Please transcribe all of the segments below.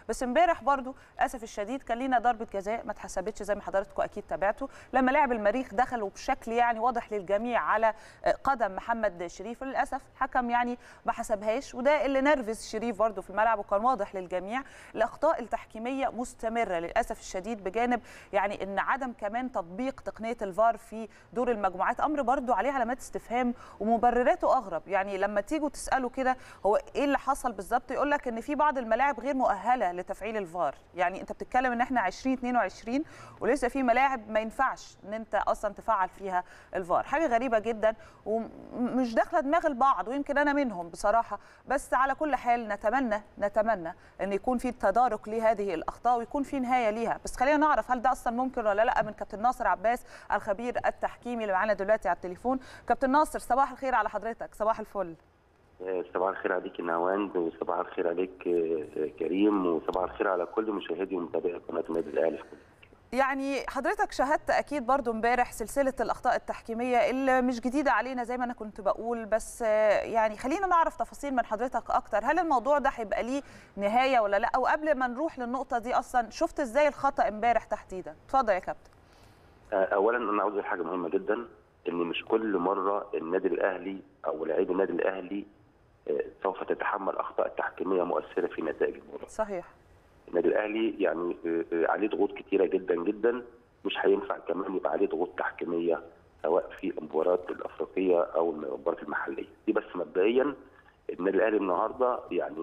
بس امبارح برضو للاسف الشديد كان لينا ضربه جزاء ما اتحسبتش زي ما حضراتكم اكيد تابعتوا لما لاعب المريخ دخلوا بشكل يعني واضح للجميع على قدم محمد شريف للاسف الحكم يعني ما حسبهاش وده اللي نرفز شريف برضو في الملعب وكان واضح للجميع الاخطاء التحكيميه مستمره للاسف الشديد بجانب يعني ان عدم كمان تطبيق تقنيه الفار في دور المجموعات امر برضو عليه علامات استفهام ومبرراته اغرب يعني لما تيجوا تسالوا كده هو ايه اللي حصل بالظبط يقول لك ان في بعض الملاعب غير مؤهله لتفعيل الفار يعني انت بتتكلم ان احنا 2022 ولسه في ملاعب ما ينفعش ان انت اصلا تفعل فيها الفار حاجه غريبه جدا ومش داخله دماغ البعض ويمكن انا منهم بصراحه بس على كل حال نتمنى نتمنى ان يكون في تدارك لهذه الاخطاء ويكون في نهايه ليها بس خلينا نعرف هل ده اصلا ممكن ولا لا من كابتن ناصر عباس الخبير التحكيمي اللي معانا دلوقتي على التليفون كابتن ناصر صباح الخير على حضرتك صباح الفل صباح الخير عليك نهاوند وصباح الخير عليك كريم وصباح الخير على كل مشاهدي ومتابعي قناه النادي الاهلي في كل يعني حضرتك شاهدت اكيد برضو امبارح سلسله الاخطاء التحكيميه اللي مش جديده علينا زي ما انا كنت بقول بس يعني خلينا نعرف تفاصيل من حضرتك اكتر هل الموضوع ده هيبقى ليه نهايه ولا لا وقبل ما نروح للنقطه دي اصلا شفت ازاي الخطا امبارح تحديدا اتفضل يا كابتن اولا انا عاوز حاجه مهمه جدا ان مش كل مره النادي الاهلي او لاعبي النادي الاهلي سوف تتحمل اخطاء تحكيميه مؤثره في نتائج المباراه. صحيح. النادي الاهلي يعني عليه ضغوط كتيره جدا جدا مش هينفع كمان يبقى عليه ضغوط تحكيميه سواء في المباريات الافريقيه او المباريات المحليه. دي بس مبدئيا النادي الاهلي النهارده يعني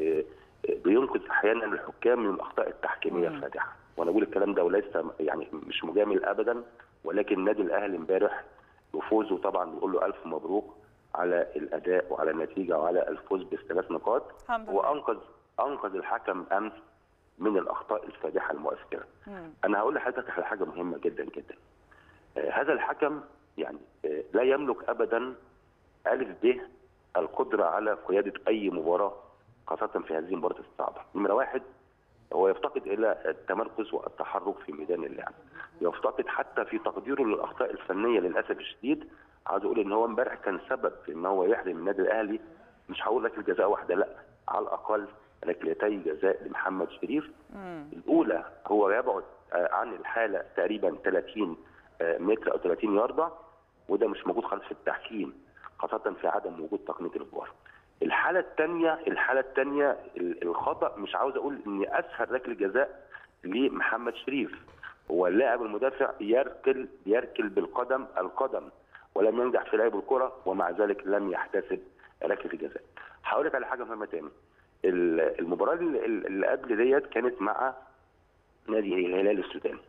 بينقذ احيانا الحكام من الاخطاء التحكيميه الفادحه. وانا بقول الكلام ده وليس يعني مش مجامل ابدا ولكن النادي الاهلي امبارح بفوزه طبعا بيقول له الف مبروك على الاداء وعلى النتيجه وعلى الفوز بالثلاث نقاط وانقذ انقذ الحكم امس من الاخطاء الفادحه المؤثره. مم. انا هقول لحضرتك على حاجه مهمه جدا جدا. آه هذا الحكم يعني آه لا يملك ابدا الف ب القدره على قياده اي مباراه خاصه في هذه المباراه الصعبه. نمره واحد هو يفتقد الى التمركز والتحرك في ميدان اللعب. يفتقد حتى في تقديره للاخطاء الفنيه للاسف الشديد عاوز اقول ان هو امبارح كان سبب في ان هو يحرم النادي الاهلي مش هقول لك الجزاء واحده لا على الاقل ركلتي جزاء لمحمد شريف مم. الاولى هو يبعد عن الحاله تقريبا 30 متر او 30 يارده وده مش موجود خالص في التحكيم خاصه في عدم وجود تقنيه الفار. الحاله الثانيه الحاله الثانيه الخطا مش عاوز اقول ان اسهل ركله جزاء لمحمد شريف هو اللاعب المدافع يركل يركل بالقدم القدم ولم ينجح في لعب الكره ومع ذلك لم يحتسب ركله الجزاء. هقول لك على حاجه مهمه تاني. المباراه اللي قبل ديت كانت مع نادي الهلال السوداني.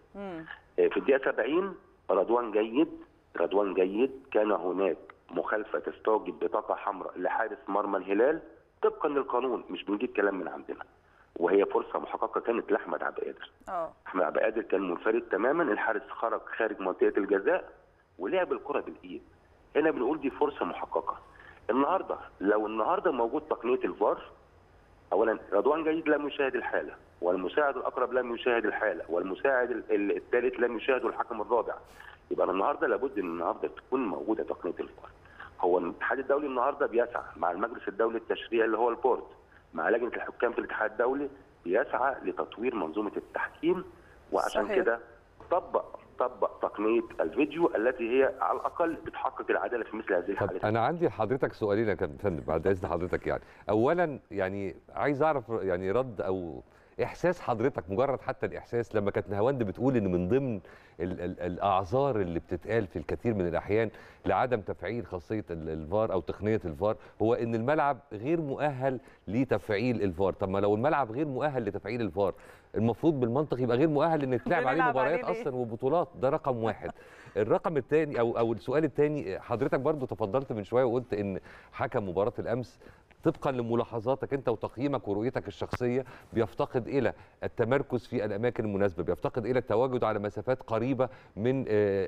في الدقيقه 70 رضوان جيد رضوان جيد كان هناك مخالفه تستوجب بطاقه حمراء لحارس مرمى الهلال طبقا للقانون مش بنجيب كلام من عندنا. وهي فرصه محققه كانت لاحمد عبد القادر. احمد عبد القادر كان منفرد تماما الحارس خرج خارج منطقه الجزاء ولعب الكره بالايد. هنا بنقول دي فرصه محققه. النهارده لو النهارده موجود تقنيه الفار اولا رضوان جيد لم يشاهد الحاله والمساعد الاقرب لم يشاهد الحاله والمساعد الثالث لم يشاهد الحكم الرابع يبقى النهارده لابد ان النهارده تكون موجوده تقنيه الفار. هو الاتحاد الدولي النهارده بيسعى مع المجلس الدولي التشريعي اللي هو البورد مع لجنه الحكام في الاتحاد الدولي بيسعى لتطوير منظومه التحكيم وعشان كده طبق طبق تقنيه الفيديو التي هي على الاقل بتحقق العداله في مثل هذه الحالات. انا عندي لحضرتك سؤالين يا فندم بعد اذن حضرتك يعني، اولا يعني عايز اعرف يعني رد او احساس حضرتك مجرد حتى الاحساس لما كانت نهاوند بتقول ان من ضمن ال ال الاعذار اللي بتتقال في الكثير من الاحيان لعدم تفعيل خاصيه الفار او تقنيه الفار هو ان الملعب غير مؤهل لتفعيل الفار، طب ما لو الملعب غير مؤهل لتفعيل الفار المفروض بالمنطق يبقى غير مؤهل ان تلعب عليه مباريات اصلا وبطولات ده رقم واحد. الرقم الثاني او او السؤال الثاني حضرتك برضو تفضلت من شويه وقلت ان حكم مباراه الامس طبقا لملاحظاتك انت وتقييمك ورؤيتك الشخصيه بيفتقد الى التمركز في الاماكن المناسبه، بيفتقد الى التواجد على مسافات قريبه من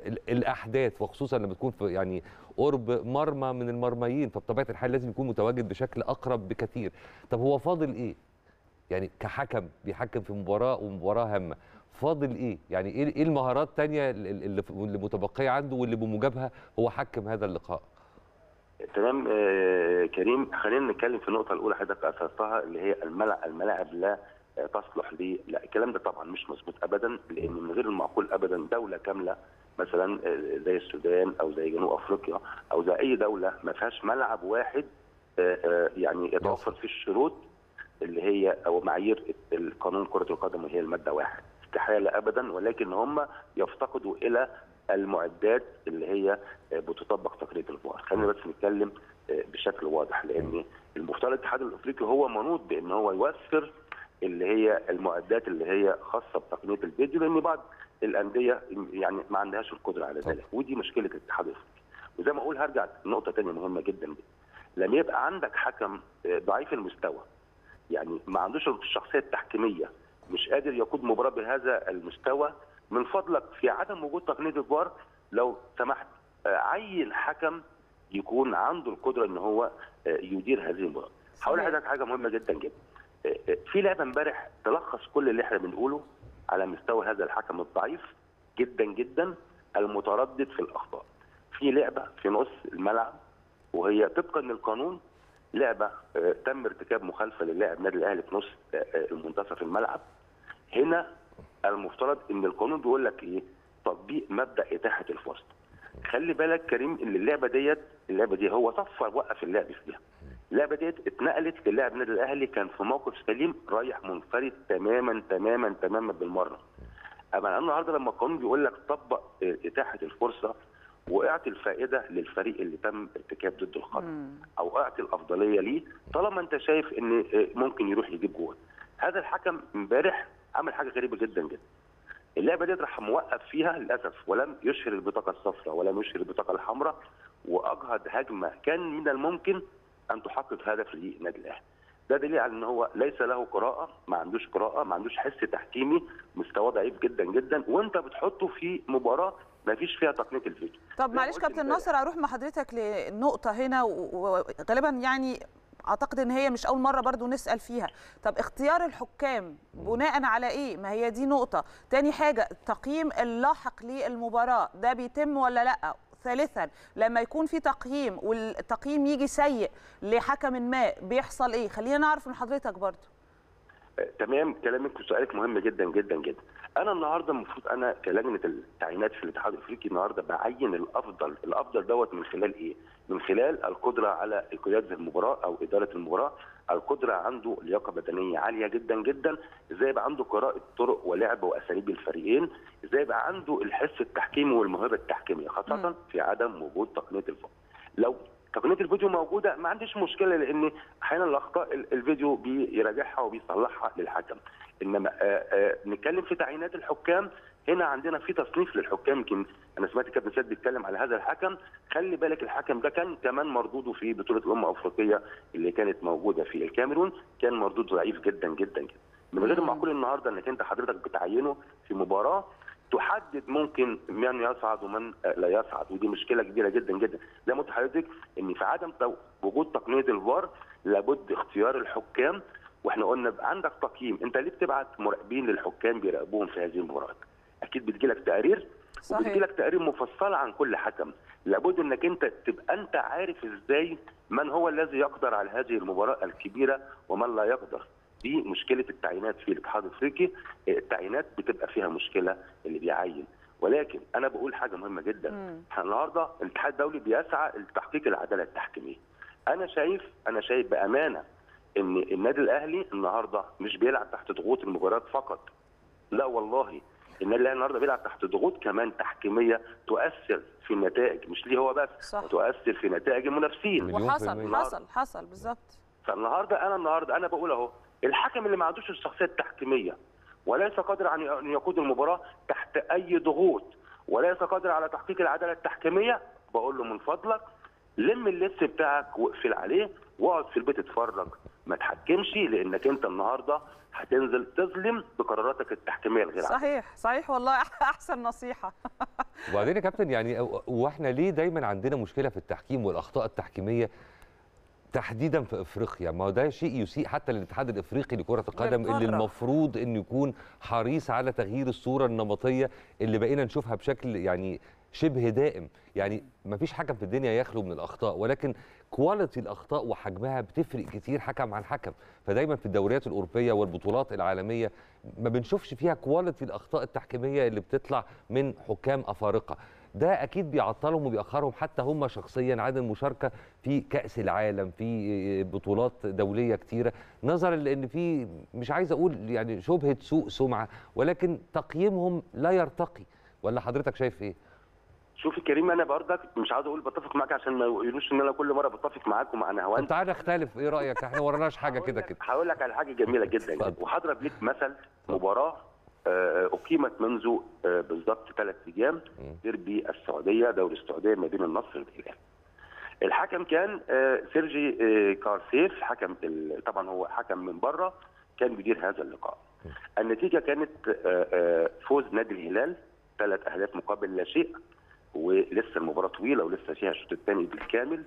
الاحداث وخصوصا لما تكون في يعني قرب مرمى من المرميين فبطبيعه الحال لازم يكون متواجد بشكل اقرب بكثير. طب هو فاضل ايه؟ يعني كحكم بيحكم في مباراه ومباراه هامه فاضل ايه؟ يعني ايه المهارات الثانيه اللي متبقيه عنده واللي بموجبها هو حكم هذا اللقاء؟ تمام آه كريم خلينا نتكلم في النقطه الاولى حضرتك اثرتها اللي هي الملعب الملاعب لا آه، تصلح ل لا الكلام ده طبعا مش مظبوط ابدا لان من غير المعقول ابدا دوله كامله مثلا آه، زي السودان او زي جنوب افريقيا او زي اي دوله ما فيهاش ملعب واحد آه، آه، يعني يتوفر فيه الشروط اللي هي او معايير القانون كره القدم وهي الماده واحد استحاله ابدا ولكن هم يفتقدوا الى المعدات اللي هي آه، بتطبق تقنيه الفار خلينا بس نتكلم آه، بشكل واضح لان المفترض الاتحاد الافريقي هو منوط بان هو يوفر اللي هي المعدات اللي هي خاصه بتقنيه الفيديو لان بعض الانديه يعني ما عندهاش القدره على ذلك ودي مشكله الاتحاد الافريقي وزي ما اقول هرجع لنقطه ثانيه مهمه جدا جدا لما يبقى عندك حكم آه، ضعيف المستوى يعني ما عندوش الشخصيه التحكيميه مش قادر يقود مباراه بهذا المستوى من فضلك في عدم وجود تقنيه الفار لو سمحت آه، عين حكم يكون عنده القدره ان هو آه، يدير هذه المباراه. هقول صحيح. لحضرتك حاجه مهمه جدا جدا. آه، آه، في لعبه امبارح تلخص كل اللي احنا بنقوله على مستوى هذا الحكم الضعيف جدا جدا المتردد في الاخطاء. في لعبه في نص الملعب وهي طبقا للقانون لعبه آه، تم ارتكاب مخالفه للاعب نادي الاهلي في نص آه، آه، المنتصف الملعب هنا المفترض ان القانون بيقول لك ايه تطبيق مبدا اتاحه الفرصه خلي بالك كريم ان اللعبه ديت اللعبه دي هو صفر وقف اللعب فيها اللعبه ديت اتنقلت للاعب النادي الاهلي كان في موقف سليم رايح منفرد تماما تماما تماما بالمره اما أنا النهارده لما القانون بيقول لك طبق اه، اتاحه الفرصه واعطي الفائده للفريق اللي تم ارتكاب ضده الخطا مم. او اعطي الافضليه ليه طالما انت شايف ان اه، ممكن يروح يجيب جول هذا الحكم امبارح عمل حاجه غريبه جدا جدا اللعبه دي راح موقف فيها للاسف ولم يشهر البطاقه الصفراء ولم يشهر البطاقه الحمراء واجهض هجمه كان من الممكن ان تحقق هدف للنادي الاهلي ده دليل على ان هو ليس له قراءه ما عندوش قراءه ما عندوش حس تحكيمي مستواه ضعيف جدا جدا وانت بتحطه في مباراه ما فيش فيها تقنيه الفيديو طب زي ما معلش قلت كابتن امبارح. ناصر اروح مع حضرتك لنقطه هنا و- وغالبا يعني اعتقد ان هي مش اول مره برضو نسال فيها طب اختيار الحكام بناء على ايه ما هي دي نقطه تاني حاجه التقييم اللاحق للمباراه ده بيتم ولا لا ثالثا لما يكون في تقييم والتقييم يجي سيء لحكم ما بيحصل ايه خلينا نعرف من حضرتك برضو آه، تمام كلامك وسؤالك مهم جدا جدا جدا انا النهارده المفروض انا كلجنه التعيينات في الاتحاد الافريقي النهارده بعين الافضل الافضل دوت من خلال ايه من خلال القدره على قياده المباراه او اداره المباراه القدره عنده لياقه بدنيه عاليه جدا جدا ازاي يبقى عنده قراءه طرق ولعب واساليب الفريقين ازاي يبقى عنده الحس التحكيمي والموهبه التحكيميه خاصه مم. في عدم وجود تقنيه الفار لو تقنيه الفيديو موجوده ما عنديش مشكله لان احيانا الاخطاء ال- الفيديو بيراجعها وبيصلحها للحكم انما آه، آه، نتكلم في تعيينات الحكام هنا عندنا في تصنيف للحكام يمكن انا سمعت كابتن سيد بيتكلم على هذا الحكم خلي بالك الحكم ده كان كمان مردوده في بطوله الامم الافريقيه اللي كانت موجوده في الكاميرون كان مردود ضعيف جدا جدا جدا من غير مم. المعقول النهارده انك انت حضرتك بتعينه في مباراه تحدد ممكن من يصعد ومن آه، لا يصعد ودي مشكله كبيره جدا جدا زي ما قلت لحضرتك ان في عدم تو- وجود تقنيه الفار لابد اختيار الحكام واحنا قلنا بقى عندك تقييم انت ليه بتبعت مراقبين للحكام بيراقبوهم في هذه المباريات اكيد بتجيلك تقارير صحيح. وبتجيلك تقارير مفصله عن كل حكم لابد انك انت تبقى انت عارف ازاي من هو الذي يقدر على هذه المباراه الكبيره ومن لا يقدر دي مشكله التعيينات في الاتحاد الافريقي التعيينات بتبقى فيها مشكله اللي بيعين ولكن انا بقول حاجه مهمه جدا مم. احنا النهارده الاتحاد الدولي بيسعى لتحقيق العداله التحكيميه انا شايف انا شايف بامانه ان النادي الاهلي النهارده مش بيلعب تحت ضغوط المباريات فقط لا والله النادي الاهلي النهارده بيلعب تحت ضغوط كمان تحكيميه تؤثر في النتائج مش ليه هو بس صح. وتؤثر في نتائج المنافسين مليون في وحصل المية. حصل حصل بالظبط فالنهارده انا النهارده انا بقول اهو الحكم اللي ما عندوش الشخصيه التحكيميه وليس قادر عن ان يقود المباراه تحت اي ضغوط وليس قادر على تحقيق العداله التحكيميه بقول له من فضلك لم اللبس بتاعك واقفل عليه واقعد في البيت اتفرج ما تحكمش لانك انت النهارده هتنزل تظلم بقراراتك التحكيميه الغير عادلة. صحيح صحيح والله احسن نصيحه وبعدين يا كابتن يعني واحنا ليه دايما عندنا مشكله في التحكيم والاخطاء التحكيميه تحديدا في افريقيا ما هو ده شيء يسيء حتى للاتحاد الافريقي لكره القدم اللي للقارة. المفروض انه يكون حريص على تغيير الصوره النمطيه اللي بقينا نشوفها بشكل يعني شبه دائم يعني ما فيش حكم في الدنيا يخلو من الاخطاء ولكن كواليتي الاخطاء وحجمها بتفرق كتير حكم عن حكم فدايما في الدوريات الاوروبيه والبطولات العالميه ما بنشوفش فيها كواليتي الاخطاء التحكيميه اللي بتطلع من حكام افارقه ده اكيد بيعطلهم وبيأخرهم حتى هم شخصيا عن المشاركه في كأس العالم في بطولات دوليه كتيره نظرا لان في مش عايز اقول يعني شبهه سوء سمعه ولكن تقييمهم لا يرتقي ولا حضرتك شايف ايه؟ شوفي كريم انا برضك مش عاوز اقول بتفق معاك عشان ما يقولوش ان انا كل مره بتفق معاك ومع نهوان طب تعالى نختلف ايه رايك احنا وراناش حاجه كده كده هقول لك على حاجه جميله جدا اتفضل. وهضرب ليك مثل مباراه آه، اقيمت منذ آه، بالظبط ثلاث ايام مم. ديربي السعوديه دوري السعوديه ما بين النصر والهلال. الحكم كان آه، سيرجي آه، كارسيف حكم ال- طبعا هو حكم من بره كان بيدير هذا اللقاء. النتيجه كانت آه، آه، فوز نادي الهلال ثلاث اهداف مقابل لا شيء ولسه المباراه طويله ولسه فيها الشوط الثاني بالكامل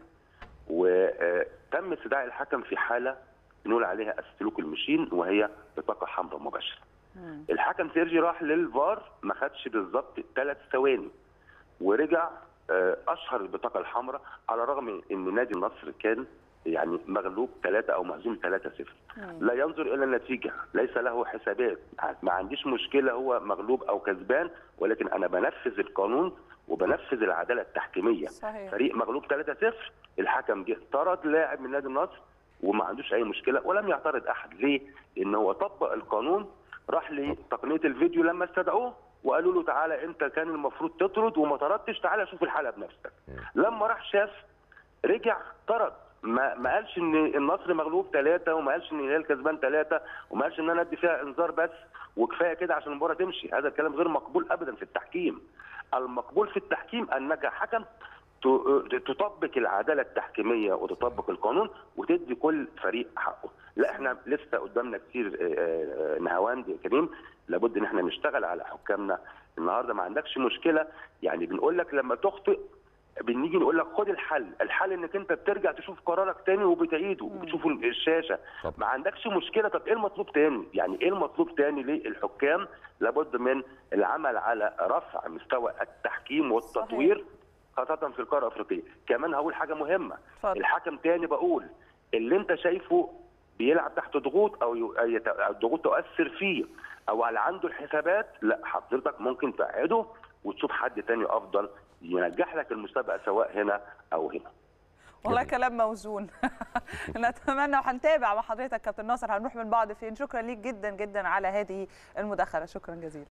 وتم استدعاء الحكم في حاله نقول عليها السلوك المشين وهي بطاقه حمراء مباشره. مم. الحكم سيرجي راح للفار ما خدش بالظبط ثلاث ثواني ورجع آه، اشهر البطاقه الحمراء على الرغم ان نادي النصر كان يعني مغلوب ثلاثة او مهزوم 3 0 مم. لا ينظر الى النتيجه ليس له حسابات ما عنديش مشكله هو مغلوب او كسبان ولكن انا بنفذ القانون وبنفذ العداله التحكيميه صحيح فريق مغلوب 3 0 الحكم جه طرد لاعب من نادي النصر وما عندوش اي مشكله ولم يعترض احد ليه؟ لان هو طبق القانون راح لتقنيه الفيديو لما استدعوه وقالوا له تعالى انت كان المفروض تطرد وما طردتش تعالى شوف الحلقه بنفسك. لما راح شاف رجع طرد ما ما قالش ان النصر مغلوب ثلاثه وما قالش ان الهلال كسبان ثلاثه وما قالش ان انا ادي فيها انذار بس وكفايه كده عشان المباراه تمشي هذا الكلام غير مقبول ابدا في التحكيم المقبول في التحكيم انك حكم ت- تطبق العداله التحكيميه وتطبق القانون وتدي كل فريق حقه لا احنا لسه قدامنا كتير آه، آه، نهاوند يا كريم لابد ان احنا نشتغل على حكامنا النهارده ما عندكش مشكله يعني بنقول لك لما تخطئ بنيجي نقول لك خد الحل الحل انك انت بترجع تشوف قرارك تاني وبتعيده وبتشوف الشاشه طب. ما عندكش مشكله طب ايه المطلوب تاني يعني ايه المطلوب تاني للحكام لابد من العمل على رفع مستوى التحكيم والتطوير خاصه في القاره الافريقيه كمان هقول حاجه مهمه اتفضل. الحكم تاني بقول اللي انت شايفه بيلعب تحت ضغوط او ي- أي ت- أو الضغوط تؤثر فيه او على عنده الحسابات لا حضرتك ممكن تقعده وتشوف حد تاني افضل ينجح لك المسابقه سواء هنا او هنا والله جميل. كلام موزون نتمنى وهنتابع مع حضرتك كابتن ناصر هنروح من بعض فين شكرا ليك جدا جدا على هذه المداخله شكرا جزيلا